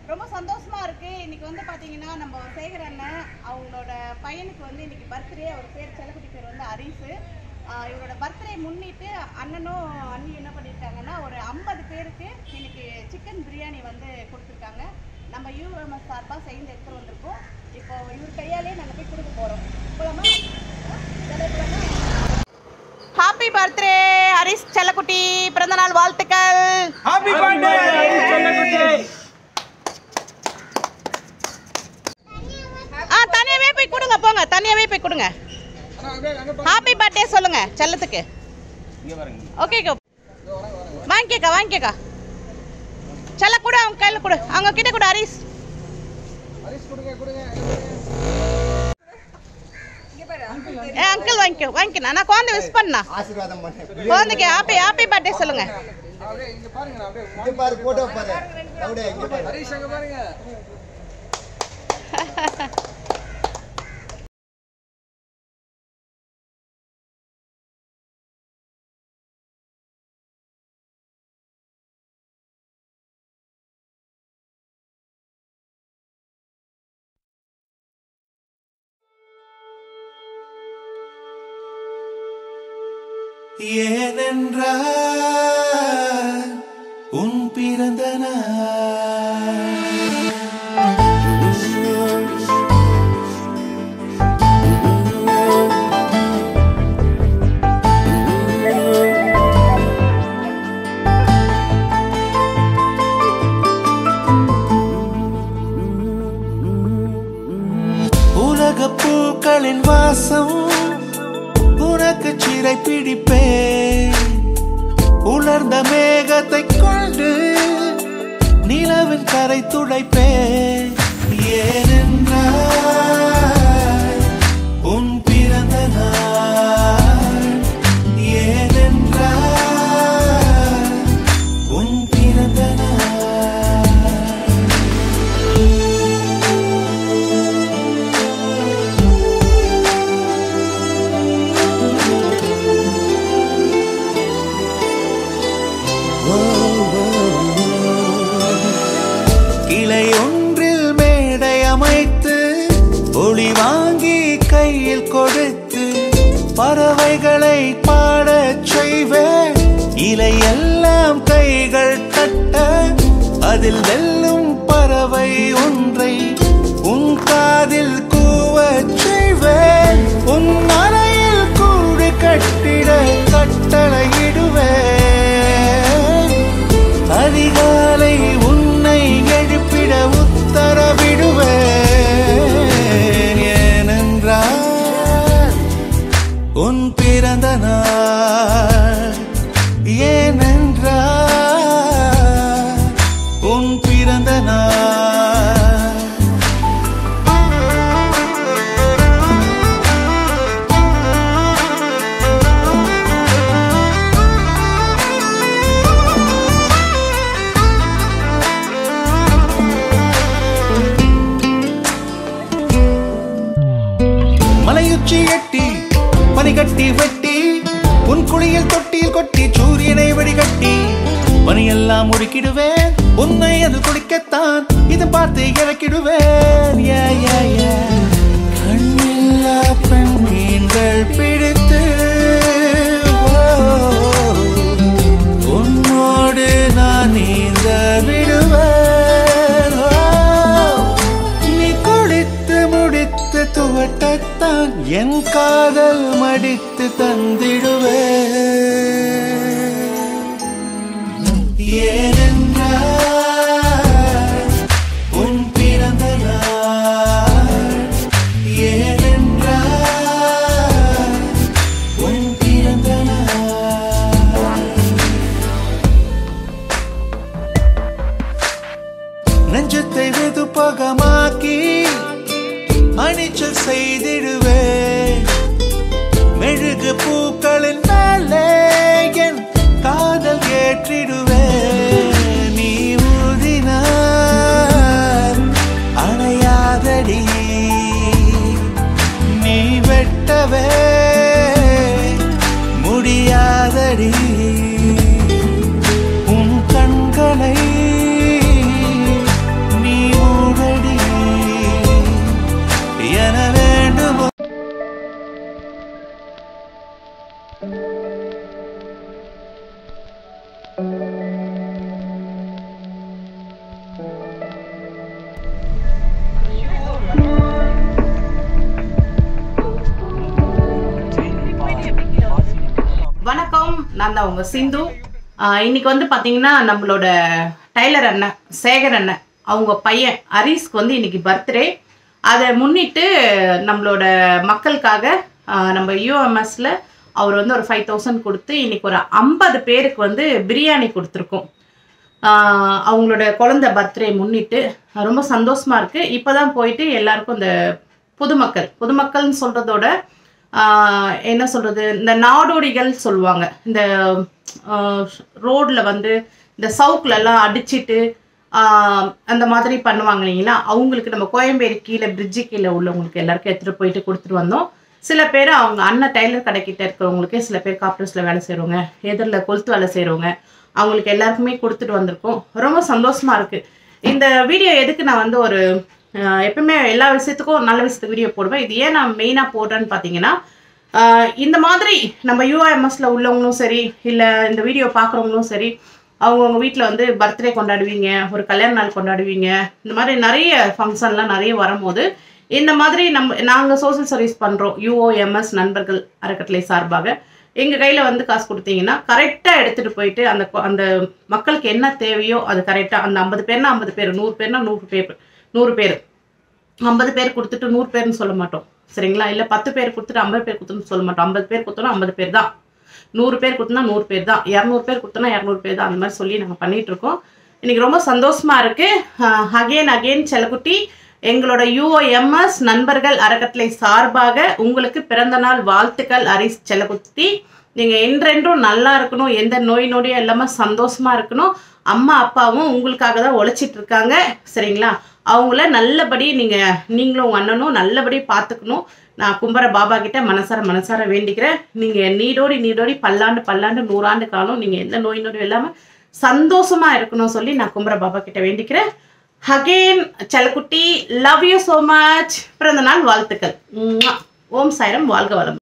ரொம்ப சந்தோஷமா இருக்கு இன்னைக்கு வந்து பாத்தீங்கன்னா நம்ம சேகர் அண்ணன் அவங்களோட பையனுக்கு வந்து இன்னைக்கு பர்த்டே அவர் பேர் செல்லக்குட்டி பேர் வந்து அரிசு ஆஹ் இவரோட பர்த்டே முன்னிட்டு அண்ணனும் அண்ணி என்ன பண்ணியிருக்காங்கன்னா ஒரு ஐம்பது பேருக்கு இன்னைக்கு சிக்கன் பிரியாணி வந்து கொடுத்துருக்காங்க நம்ம யூஎம்எஸ் சார்பாக சேர்ந்து எடுத்துட்டு வந்திருக்கோம் இப்போ இவர் கையாலே நாங்கள் போய் கொடுக்க போகிறோம் போலாமா ஹாப்பி பர்த்டே ஹரிஷ் செல்லக்குட்டி பிறந்தநாள் வாழ்த்துக்கள் ஹாப்பி பர்த்டே செல்லக்குட்டி ஆ தனியாவே போய் கொடுங்க போங்க தனியாவே போய் கொடுங்க ஹாப்பி பர்த்டே சொல்லுங்க செல்லத்துக்கு ஓகே வாங்கிக்கா வாங்கிக்கா செல்ல கொடு அவங்க கையில் கொடு அவங்க கிட்ட கொடு ஹரிஷ் ஏ அங்கிள் வாங்கிக்கோ வாங்கிக்கோ நான் குழந்தை விஷ் பண்ணா ஆசீர்வாதம் பண்ணு குழந்தைக்கு ஹாப்பி ஹாப்பி பர்த்டே சொல்லுங்க இங்க பாரு போட்டோ பாரு அப்படியே இங்க பாரு ஏனென்றால் உன் பிறந்த நாள் உலக பூக்களின் வாசம் உனக்கு சிறை பிடிப்பேன் உலர்ந்த மேகத்தை கொண்டு நிலவின் கரை துடைப்பேன் ஏனென்றால் உன் பிறந்த நாள் ஏனென்றால் உன் பிறந்த நாள் கிளை ஒன்றில் மேடை அமைத்து ஒளி வாங்கி கையில் கொடுத்து பறவைகளை பாடச் செய்வேன் இலையெல்லாம் கைகள் தட்ட அதில் வெல்லும் பறவை ஒன்றை உன் காதில் கூவச் செய்வேன் உன் அறையில் கூடு கட்டிட கட்டளையிடுவேன் அதிகாலை உன்னை எழுப்பிட உத்தரவிடுவேன் ஏனென்றால் உன் பிறந்த நாள் ஏனென்றால் உன் பிறந்த நாள் மலையுச்சி எட்டி பனிகட்டி வெட்டி உன் குளியல் தொட்டியில் கொட்டி சூரியனை வடிகட்டி பனியெல்லாம் முடுக்கிடுவேன் உன்னை அது குடிக்கத்தான் இது பார்த்து இறக்கிடுவேன் யா, யா, யா. கண்ணில்லா பெண்மீன்கள் பிடித்து ஓ, உன்னோடு நான் நீந்த விடுவேன் ஓ, நீ குளித்து முடித்து துவட்டத்தான் என் காதல் மடித்து தந்திடுவே ஏனென்றால் உன் பிறந்த நாள் ஏனென்றால் உன் பிறந்த நாள் நெஞ்சத்தை வெது பகமாக்கி அணிச்சல் செய்திடுவே மெழுகு பூக்களின் மேலே என் காதல் ஏற்றிடுவே நீ ஊதினார் அணையாதடி நீ வெட்டவே முடியாதடி உன் கண்களை நீ நான் தான் உங்க சிந்து ஆஹ் இன்னைக்கு வந்து பாத்தீங்கன்னா நம்மளோட டைலர் அண்ணன் சேகர் அண்ணன் அவங்க பையன் ஹரிஸ்க்கு வந்து இன்னைக்கு பர்த்டே அதை முன்னிட்டு நம்மளோட மக்களுக்காக ஆஹ் நம்ம யூஎம்எஸ்ல அவர் வந்து ஒரு ஃபைவ் தௌசண்ட் கொடுத்து இன்னைக்கு ஒரு ஐம்பது பேருக்கு வந்து பிரியாணி கொடுத்துருக்கோம் ஆஹ் அவங்களோட குழந்தை பர்த்டே முன்னிட்டு ரொம்ப சந்தோஷமா இருக்கு இப்பதான் போயிட்டு எல்லாருக்கும் இந்த பொதுமக்கள் பொதுமக்கள்னு சொல்றதோட ஆஹ் என்ன சொல்றது இந்த நாடோடிகள் சொல்லுவாங்க இந்த ரோட்ல வந்து இந்த சவுக்குல எல்லாம் அடிச்சிட்டு ஆஹ் அந்த மாதிரி பண்ணுவாங்க இல்லைங்களா அவங்களுக்கு நம்ம கோயம்பேடு கீழே பிரிட்ஜு கீழே உள்ளவங்களுக்கு எல்லாருக்கும் எடுத்துட்டு போயிட்டு கொடுத்துட்டு வந்தோம் சில பேர் அவங்க அண்ணன் டைலர் கடைக்கிட்ட இருக்கிறவங்களுக்கே சில பேர் காப்டர்ஸ்ல வேலை செய்றவங்க எதிரில் கொளுத்து வேலை செய்றவங்க அவங்களுக்கு எல்லாருக்குமே கொடுத்துட்டு வந்திருக்கோம் ரொம்ப சந்தோஷமா இருக்கு இந்த வீடியோ எதுக்கு நான் வந்து ஒரு ஆஹ் எப்பவுமே எல்லா விஷயத்துக்கும் நல்ல விஷயத்துக்கு வீடியோ போடுவேன் இது ஏன் நான் மெயினாக போடுறேன்னு பார்த்தீங்கன்னா ஆஹ் இந்த மாதிரி நம்ம யூஐஎம்எஸ்ல உள்ளவங்களும் சரி இல்லை இந்த வீடியோ பார்க்குறவங்களும் சரி அவங்கவுங்க வீட்டில் வந்து பர்த்டே கொண்டாடுவீங்க ஒரு கல்யாண நாள் கொண்டாடுவீங்க இந்த மாதிரி நிறைய ஃபங்க்ஷன்லாம் நிறைய வரும்போது இந்த மாதிரி நம்ம நாங்கள் சோஷியல் சர்வீஸ் பண்ணுறோம் யூஓஎம்எஸ் நண்பர்கள் அறக்கட்டளை சார்பாக எங்கள் கையில் வந்து காசு கொடுத்தீங்கன்னா கரெக்டாக எடுத்துகிட்டு போயிட்டு அந்த கொ- அந்த மக்களுக்கு என்ன தேவையோ அது கரெக்டாக அந்த ஐம்பது பேர்னா ஐம்பது பேர் நூறு பேர்னா நூறு பேர் நூறு பேர் ஐம்பது பேர் கொடுத்துட்டு நூறு பேர்னு சொல்ல மாட்டோம் சரிங்களா இல்லை பத்து பேர் கொடுத்துட்டு ஐம்பது பேர் கொடுத்துன்னு சொல்ல மாட்டோம் ஐம்பது பேர் கொடுத்தோன்னா ஐம்பது பேர் தான் நூறு பேர் கொடுத்தனா நூறு பேர் தான் இரநூறு பேர் கொடுத்தனா இரநூறு பேர் தான் அந்த மாதிரி சொல்லி நாங்கள் பண்ணிட்டு இருக்கோம் இன்னைக்கு ரொம்ப சந்தோஷமா இருக்கு அகெயின் அகெயின் செல்லக்குட்டி எங்களோட யூஓஎம்எஸ் நண்பர்கள் அறக்கட்டளை சார்பாக உங்களுக்கு பிறந்த நாள் வாழ்த்துக்கள் அரிஸ் செல்லக்குட்டி நீங்க என்றென்றும் நல்லா இருக்கணும் எந்த நோய் நொடியும் இல்லாம சந்தோஷமா இருக்கணும் அம்மா அப்பாவும் உங்களுக்காக தான் உழைச்சிட்டு இருக்காங்க சரிங்களா அவங்கள நல்லபடி நீங்க நீங்களும் உங்க அண்ணனும் நல்லபடி பார்த்துக்கணும் நான் கும்பர பாபா கிட்ட மனசார மனசார வேண்டிக்கிறேன் நீங்க நீடோடி நீடோடி பல்லாண்டு பல்லாண்டு நூறாண்டு காலம் நீங்க எந்த நோய் நொடியும் இல்லாம சந்தோஷமா இருக்கணும் சொல்லி நான் கும்பர பாபா கிட்ட வேண்டிக்கிறேன் அகெயின் செல்லக்குட்டி லவ் யூ so மச் பிறந்த நாள் வாழ்த்துக்கள் உம்மா. ஓம் சாய்ரம் வாழ்க வளம்